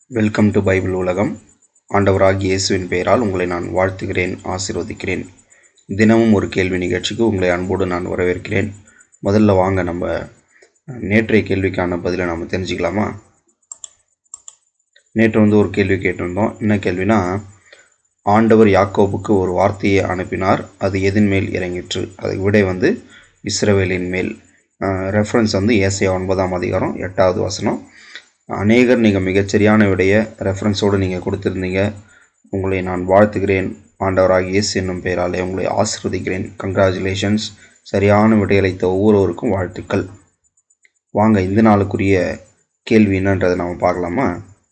welcome to Bible உலகம் ஆண்டவராகிய இயேசுவின் பெயரால் உங்களை நான் வாழ்த்துகிறேன் ஆசீர்வதிக்கிறேன் தினமும் ஒரு கேள்வி நிகழ்ச்சிக்கு உங்களை அன்போடு நான் வரவேற்கிறேன் முதல்ல வாங்க நம்ம நேற்றைய கேள்விக்கான பதிலை நம்ம தெரிஞ்சுக்கலாமா நேற்று வந்து ஒரு கேள்வி கேட்டிருந்தோம் என்ன கேள்வினா ஆண்டவர் யாக்கோபுக்கு ஒரு வார்த்தையை அனுப்பினார் அது எதின் மேல் இறங்கிற்று அதுக்கு விடை வந்து இஸ்ரவேலின் மேல் ரெஃபரன்ஸ் வந்து ஏசியா ஒன்பதாம் அதிகாரம் எட்டாவது வசனம் அநேகர் நீங்கள் மிகச்சரியான விடைய ரெஃபரன்ஸோடு நீங்கள் கொடுத்துருந்தீங்க உங்களை நான் வாழ்த்துகிறேன் ஆண்டவராக இயேசு என்னும் பெயராலே உங்களை ஆசிர்வதிக்கிறேன் கங்க்ராச்சுலேஷன்ஸ் சரியான விடையளித்த ஒவ்வொருவருக்கும் வாழ்த்துக்கள் வாங்க இந்த நாளுக்குரிய கேள்வி என்னன்றதை நம்ம பார்க்கலாமா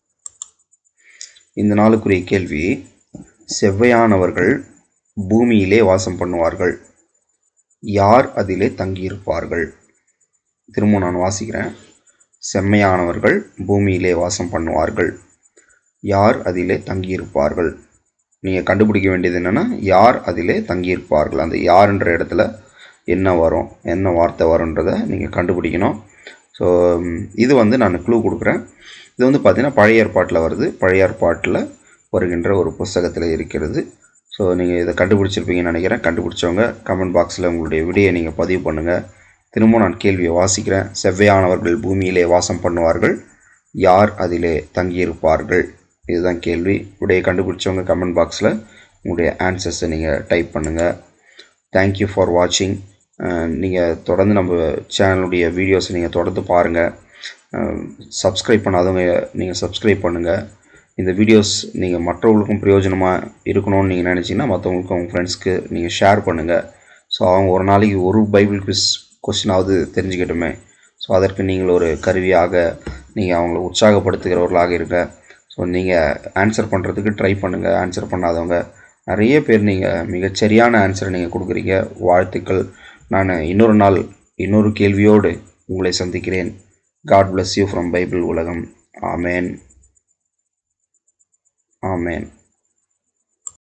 இந்த நாளுக்குரிய கேள்வி செவ்வையானவர்கள் பூமியிலே வாசம் பண்ணுவார்கள் யார் அதிலே தங்கியிருப்பார்கள் திரும்ப நான் வாசிக்கிறேன் செம்மையானவர்கள் பூமியிலே வாசம் பண்ணுவார்கள் யார் அதிலே தங்கியிருப்பார்கள் நீங்கள் கண்டுபிடிக்க வேண்டியது என்னென்னா யார் அதிலே தங்கியிருப்பார்கள் அந்த யாருன்ற இடத்துல என்ன வரும் என்ன வார்த்தை வரும்ன்றதை நீங்கள் கண்டுபிடிக்கணும் ஸோ இது வந்து நான் க்ளூ கொடுக்குறேன் இது வந்து பார்த்திங்கன்னா பழைய ஏற்பாட்டில் வருது பழைய ஏற்பாட்டில் வருகின்ற ஒரு புஸ்தகத்தில் இருக்கிறது ஸோ நீங்கள் இதை கண்டுபிடிச்சிருப்பீங்கன்னு நினைக்கிறேன் கண்டுபிடிச்சவங்க கமெண்ட் பாக்ஸில் உங்களுடைய விடையை நீங்கள் பதிவு பண்ணுங்கள் திரும்ப நான் கேள்வியை வாசிக்கிறேன் செவ்வையானவர்கள் பூமியிலே வாசம் பண்ணுவார்கள் யார் அதிலே தங்கியிருப்பார்கள் இதுதான் கேள்வி விடையை கண்டுபிடிச்சவங்க கமெண்ட் பாக்ஸில் உங்களுடைய ஆன்சர்ஸை நீங்கள் டைப் பண்ணுங்கள் தேங்க்யூ ஃபார் வாட்சிங் நீங்கள் தொடர்ந்து நம்ம சேனலுடைய வீடியோஸை நீங்கள் தொடர்ந்து பாருங்கள் சப்ஸ்கிரைப் பண்ணாதவங்க நீங்கள் சப்ஸ்கிரைப் பண்ணுங்கள் இந்த வீடியோஸ் நீங்கள் மற்றவங்களுக்கும் பிரயோஜனமாக இருக்கணும்னு நீங்கள் நினச்சிங்கன்னா மற்றவங்களுக்கும் உங்கள் ஃப்ரெண்ட்ஸ்க்கு நீங்கள் ஷேர் பண்ணுங்கள் ஸோ அவங்க ஒரு நாளைக்கு ஒரு பைபிள் குவிஸ் கொஸ்டினாவது தெரிஞ்சுக்கிட்டுமே ஸோ அதற்கு நீங்கள் ஒரு கருவியாக நீங்கள் அவங்கள உற்சாகப்படுத்துகிறவர்களாக இருங்க ஸோ நீங்கள் ஆன்சர் பண்ணுறதுக்கு ட்ரை பண்ணுங்கள் ஆன்சர் பண்ணாதவங்க நிறைய பேர் நீங்கள் மிகச்சரியான ஆன்சரை நீங்கள் கொடுக்குறீங்க வாழ்த்துக்கள் நான் இன்னொரு நாள் இன்னொரு கேள்வியோடு உங்களை சந்திக்கிறேன் God bless you from Bible உலகம் ஆமேன் ஆமேன்